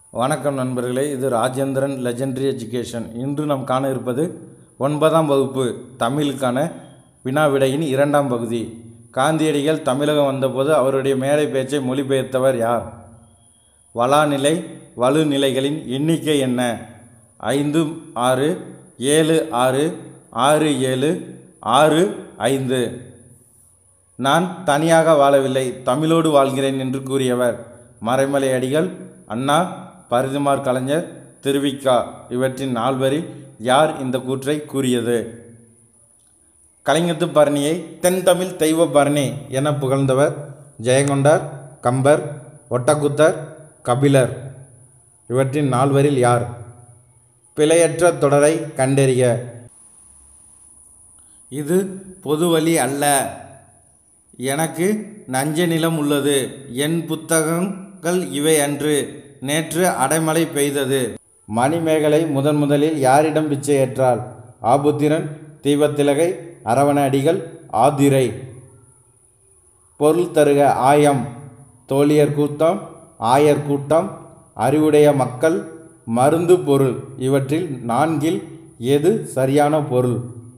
வணக்கம் நண்பர்களே இது ராஜேந்திரன் லெஜெண்டரி எஜுகேஷன் இன்று நாம் காண இருப்பது ஒன்பதாம் வகுப்பு தமிழுக்கான வினாவிடையின் இரண்டாம் பகுதி காந்தியடிகள் தமிழகம் வந்தபோது அவருடைய மேடை பேச்சை மொழிபெயர்த்தவர் யார் வளாநிலை வலுநிலைகளின் எண்ணிக்கை என்ன ஐந்து ஆறு ஏழு ஆறு ஆறு ஏழு ஆறு ஐந்து நான் தனியாக வாழவில்லை தமிழோடு வாழ்கிறேன் என்று கூறியவர் மறைமலை அடிகள் அண்ணா பரிதிமார் கலைஞர் திருவிக்கா இவற்றின் நால்வரில் யார் இந்த கூற்றை கூறியது கலிங்கத்து பரணியை தென்தமிழ் தெய்வ பரணி என புகழ்ந்தவர் ஜெயங்கொண்டார் கம்பர் ஒட்டக்குத்தர் கபிலர் இவற்றின் நால்வரில் யார் பிழையற்ற தொடரை கண்டறிய இது பொதுவழி அல்ல எனக்கு நஞ்ச நிலம் உள்ளது என் புத்தகங்கள் இவை அன்று நேற்று அடைமழை பெய்தது மணிமேகலை முதன் முதலில் யாரிடம் பிச்சை ஏற்றாள் ஆபுத்திரன் தீபத்திலகை அரவண அடிகள் ஆதிரை பொருள் தருக ஆயம் தோழியர் கூட்டம் ஆயர் கூட்டம் அறிவுடைய மக்கள் மருந்து பொருள் இவற்றில் நான்கில் எது சரியான பொருள்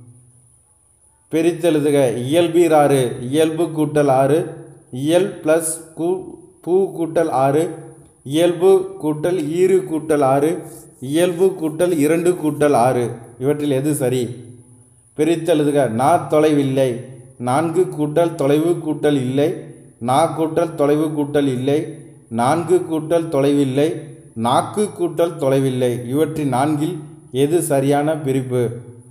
பிரித்தெழுதுக இயல்பீர் ஆறு இயல்பு கூட்டல் ஆறு இயல் ப்ளஸ் கூ பூ கூட்டல் ஆறு இயல்பு கூட்டல் ஈறு கூட்டல் ஆறு இயல்பு கூட்டல் இரண்டு கூட்டல் ஆறு இவற்றில் எது சரி பிரித்தெழுதுக நா தொலைவில்லை நான்கு கூட்டல் தொலைவு கூட்டல் இல்லை நா கூட்டல் தொலைவு கூட்டல் இல்லை நான்கு கூட்டல் தொலைவில்லை நாக்கு கூட்டல் தொலைவில்லை இவற்றின் நான்கில் எது சரியான பிரிப்பு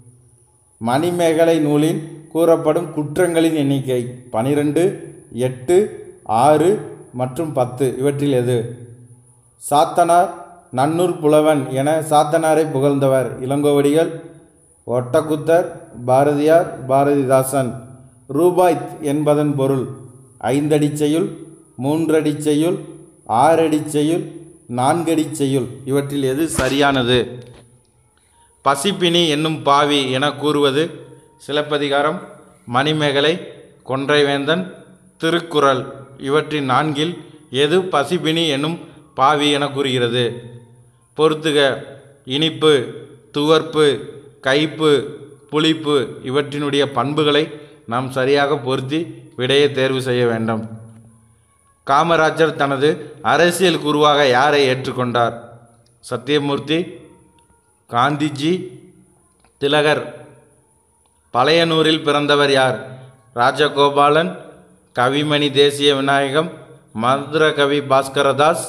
மணிமேகலை நூலின் கூறப்படும் குற்றங்களின் எண்ணிக்கை பனிரெண்டு எட்டு ஆறு மற்றும் பத்து இவற்றில் எது சாத்தனார் நன்னூர் புலவன் என சாத்தனாரை புகழ்ந்தவர் இளங்கோவடிகள் ஒட்டக்குத்தர் பாரதியார் பாரதிதாசன் ரூபாய்த் என்பதன் பொருள் ஐந்தடிச் செய்யுள் மூன்றடிச் செய்யுள் ஆறடிச் செய்யுள் நான்கடிச் செய்யுள் இவற்றில் எது சரியானது பசிப்பினி என்னும் பாவி என கூறுவது சிலப்பதிகாரம் மணிமேகலை கொன்றைவேந்தன் திருக்குறள் இவற்றின் நான்கில் எது பசிப்பினி என்னும் பாவி என கூறுகிறது பொறுத்துக இனிப்பு துவர்ப்பு கைப்பு புளிப்பு இவற்றினுடைய பண்புகளை நாம் சரியாக பொருத்தி விடையை தேர்வு செய்ய வேண்டும் காமராஜர் தனது அரசியல் குருவாக யாரை ஏற்றுக்கொண்டார் சத்தியமூர்த்தி காந்திஜி திலகர் பழையனூரில் பிறந்தவர் யார் ராஜகோபாலன் கவிமணி தேசிய விநாயகம் மதுர கவி பாஸ்கரதாஸ்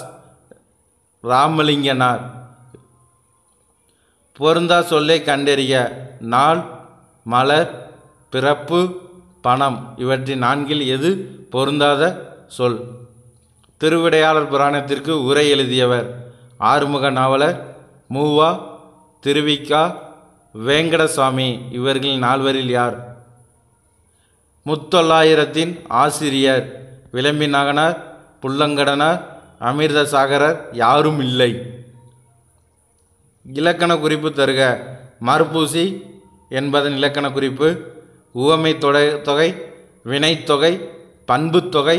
ராமலிங்கனார் பொருந்தா சொல்லை கண்டறிய நாள் மலர் பிறப்பு பணம் இவற்றின் நான்கில் எது பொருந்தாத சொல் திருவிடையாளர் புராணத்திற்கு உரை எழுதியவர் ஆறுமுக நாவலர் மூவா திருவிக்கா வேங்கடசாமி இவர்களில் நால்வரில் யார் முத்தொள்ளாயிரத்தின் ஆசிரியர் விளம்பி நாகனார் புல்லங்கடனார் அமிர்தசாகரர் யாரும் இல்லை இலக்கண குறிப்பு தருக மறுபூசி என்பதன் இலக்கண குறிப்பு உவமை தொகை தொகை வினைத்தொகை பண்புத்தொகை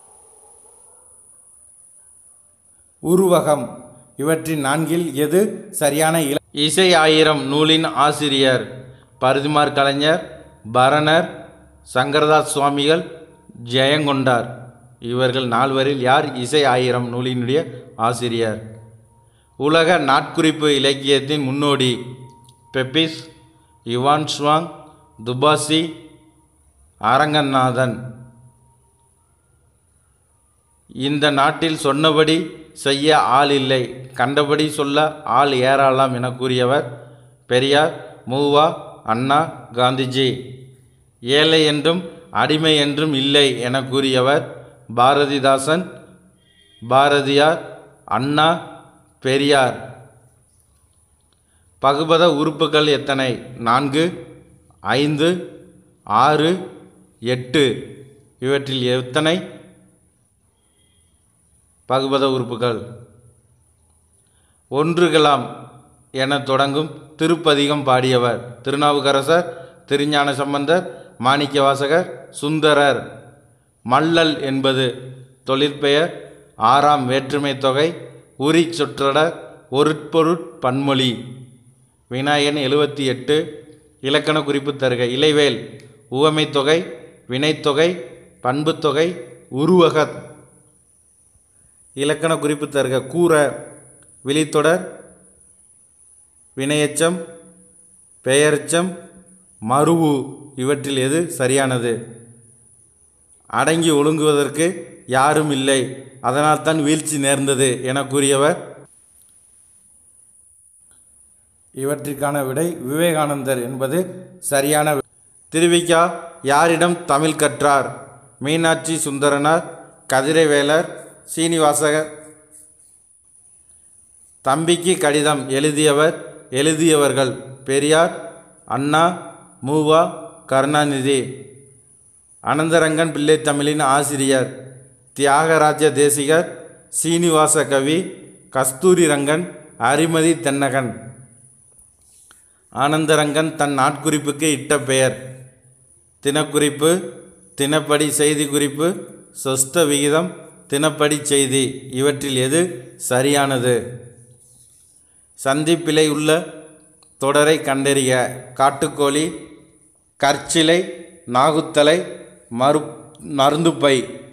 உருவகம் இவற்றின் நான்கில் எது சரியான இல இசை ஆயிரம் நூலின் ஆசிரியர் பரிதிமார் கலைஞர் பரணர் சங்கரதாஸ் சுவாமிகள் ஜெயங்கொண்டார் இவர்கள் நால்வரில் யார் இசை ஆயிரம் நூலினுடைய ஆசிரியர் உலக நாட்குறிப்பு இலக்கியத்தின் முன்னோடி பெப்பிஸ் இவான் ஸ்வாங் துபாசி அரங்கநாதன் இந்த நாட்டில் சொன்னபடி செய்ய ஆள் இல்லை கண்டபடி சொல்ல ஆள் ஏறாலாம் என கூறியவர் பெரியார் மூவா அண்ணா காந்திஜி ஏழை என்றும் அடிமை என்றும் இல்லை என கூறியவர் பாரதிதாசன் பாரதியார் அண்ணா பெரியார் பகுபத உறுப்புகள் எத்தனை நான்கு ஐந்து ஆறு எட்டு இவற்றில் எத்தனை பகுபத உறுப்புகள் ஒன்றுகளாம் என தொடங்கும் திருப்பதிகம் பாடியவர் திருநாவுக்கரசர் திருஞான சம்பந்தர் மாணிக்கவாசகர் சுந்தரர் மல்லல் என்பது தொழிற்பெயர் ஆறாம் வேற்றுமை தொகை உரி சொற்றொடர் ஒருட்பொருட் பன்மொழி வினாயன் எழுபத்தி எட்டு இலக்கண குறிப்பு தருக இலைவேல் உவமைத் தொகை வினைத்தொகை பண்புத்தொகை உருவகத் இலக்கண குறிப்பு தருக கூற விழித்தொடர் வினையெச்சம் பெயரெச்சம் மருவு இவற்றில் எது சரியானது அடங்கி ஒழுங்குவதற்கு யாரும் இல்லை அதனால்தான் வீழ்ச்சி நேர்ந்தது என கூறியவர் இவற்றிற்கான விடை விவேகானந்தர் என்பது சரியான வி- திருவிக்கா யாரிடம் தமிழ் கற்றார் மீனாட்சி சுந்தரனார் கதிரைவேலர் சீனிவாசகர் தம்பிக்கு கடிதம் எழுதியவர் எழுதியவர்கள் பெரியார் அண்ணா மூவா கருணாநிதி அனந்தரங்கன் பிள்ளைத்தமிழின் ஆசிரியர் தியாகராஜ தேசிகர் சீனிவாச கவி கஸ்தூரி ரங்கன் அரிமதி தென்னகன் ஆனந்தரங்கன் தன் நாட்குறிப்புக்கு இட்ட பெயர் தினக்குறிப்பு தினப்படி செய்தி குறிப்பு சொஸ்த விகிதம் தினப்படி செய்தி இவற்றில் எது சரியானது சந்திப்பிலை உள்ள தொடரை கண்டறிய காட்டுக்கோழி கற்சிலை நாகுத்தலை மறு மருந்துப்பை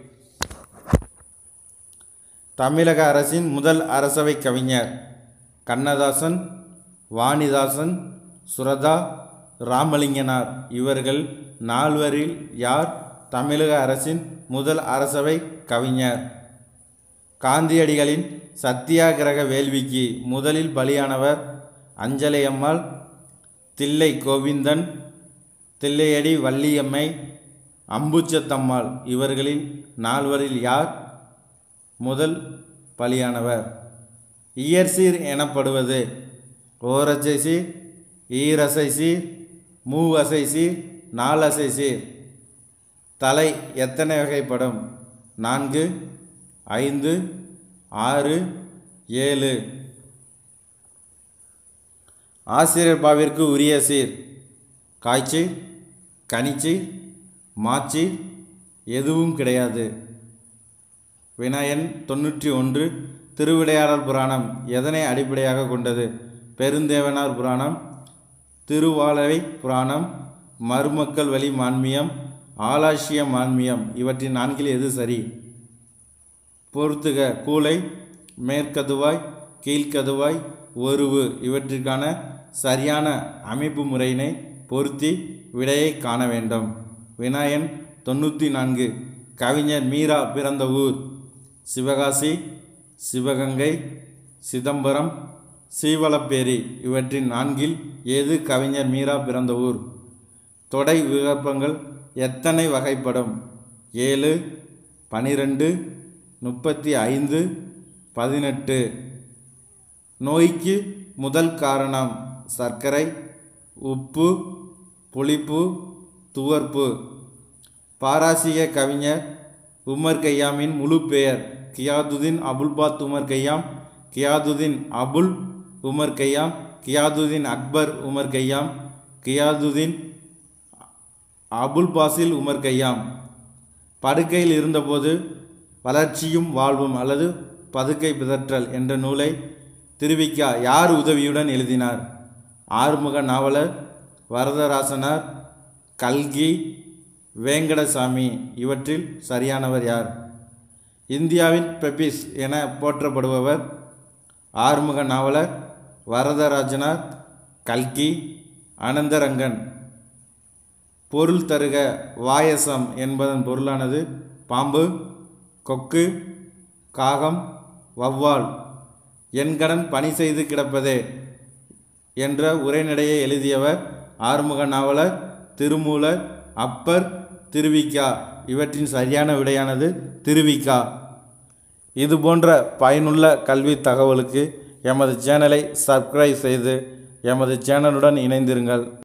தமிழக அரசின் முதல் அரசவை கவிஞர் கண்ணதாசன் வாணிதாசன் சுரதா ராமலிங்கனார் இவர்கள் நால்வரில் யார் தமிழக அரசின் முதல் அரசவை கவிஞர் காந்தியடிகளின் சத்தியாகிரக வேள்விக்கு முதலில் பலியானவர் அஞ்சலையம்மாள் தில்லை கோவிந்தன் தில்லையடி வள்ளியம்மை அம்புச்சத்தம்மாள் இவர்களில் நால்வரில் யார் முதல் பலியானவர் இயற்சீர் எனப்படுவது ஓரசை சீர் ஈரசை சீர் மூவசை சீர் நாலசை சீர் தலை எத்தனை வகைப்படும் நான்கு ஐந்து ஆறு ஏழு ஆசிரியர் பாவிற்கு உரிய சீர் காய்ச்சி கனிச்சி மாச்சி எதுவும் கிடையாது வினயன் தொண்ணூற்றி ஒன்று திருவிளையாடல் புராணம் எதனை அடிப்படையாக கொண்டது பெருந்தேவனார் புராணம் திருவாளரை புராணம் மருமக்கள் வழி மான்மியம் ஆலாசிய மான்மியம் இவற்றின் நான்கில் எது சரி பொறுத்துக கூளை மேற்கதுவாய் கீழ்க்கதுவாய் ஒருவு இவற்றிற்கான சரியான அமைப்பு முறையினை பொருத்தி விடையை காண வேண்டும் வினாயன் தொண்ணூற்றி நான்கு கவிஞர் மீரா பிறந்த ஊர் சிவகாசி சிவகங்கை சிதம்பரம் சீவலப்பேரி இவற்றின் நான்கில் எது கவிஞர் மீரா பிறந்த ஊர் தொடை விகற்பங்கள் எத்தனை வகைப்படும் ஏழு பனிரெண்டு முப்பத்தி ஐந்து பதினெட்டு நோய்க்கு முதல் காரணம் சர்க்கரை உப்பு புளிப்பு துவர்ப்பு பாராசிய கவிஞர் உமர் கய்யாமின் முழு பெயர் Ghiyathuddin Abulfath Omar Khayyam Ghiyathuddin Abul Omar Khayyam Ghiyathuddin Akbar Omar Khayyam Ghiyathuddin Abul Fazil Omar Khayyam படுக்கையில் இருந்தபோது வளர்ச்சியும் வாழ்வும் அல்லது பதுக்கை பிதற்றல் என்ற நூலை திருவிக்கா யார் உதவியுடன் எழுதினார் ஆறுமுக நாவலர் வரதராசனார் கல்கி வேங்கடசாமி இவற்றில் சரியானவர் யார் இந்தியாவின் பெபிஸ் என போற்றப்படுபவர் ஆறுமுக நாவலர் வரதராஜனார் கல்கி அனந்தரங்கன் பொருள் தருக வாயசம் என்பதன் பொருளானது பாம்பு கொக்கு காகம் வவ்வால் என் கடன் பணி செய்து கிடப்பதே என்ற உரைநடையை எழுதியவர் ஆறுமுக நாவலர் திருமூலர் அப்பர் திருவிக்கா இவற்றின் சரியான விடையானது திருவிக்கா இது போன்ற பயனுள்ள கல்வி தகவலுக்கு எமது சேனலை சப்ஸ்கிரைப் செய்து எமது சேனலுடன் இணைந்திருங்கள்